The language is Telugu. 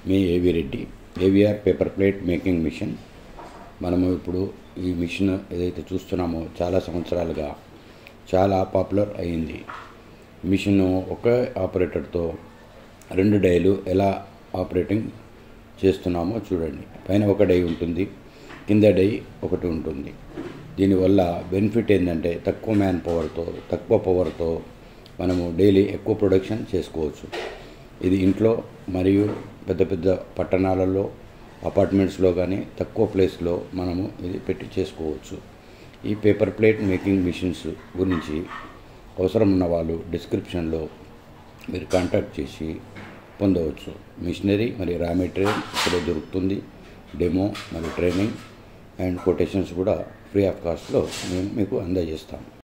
మీ A V Reddy A V R paper plate making machine మనము ఇప్పుడు ఈ మిషన్ ఏదైతే చూస్తున్నామో చాలా సంవత్సరాలుగా చాలా పాపులర్ అయింది మిషన్ ఒక ఆపరేటర్తో రెండు డైలు ఎలా ఆపరేటింగ్ చేస్తున్నామో చూడండి పైన ఒక డై ఉంటుంది కింద డై ఒకటి ఉంటుంది దీనివల్ల బెనిఫిట్ ఏంటంటే తక్కువ మ్యాన్ పవర్తో తక్కువ పవర్తో మనము డైలీ ఎక్కువ ప్రొడక్షన్ చేసుకోవచ్చు ఇది ఇంట్లో మరియు పెద్ద పెద్ద పట్టణాలలో అపార్ట్మెంట్స్లో కానీ తక్కువ ప్లేస్లో మనము ఇది పెట్టి చేసుకోవచ్చు ఈ పేపర్ ప్లేట్ మేకింగ్ మిషన్స్ గురించి అవసరం ఉన్న వాళ్ళు డిస్క్రిప్షన్లో మీరు కాంటాక్ట్ చేసి పొందవచ్చు మిషనరీ మరియు రా మెటీరియల్ ఇక్కడే దొరుకుతుంది డెమో మరియు ట్రైనింగ్ అండ్ కొటేషన్స్ కూడా ఫ్రీ ఆఫ్ కాస్ట్లో మేము మీకు అందజేస్తాము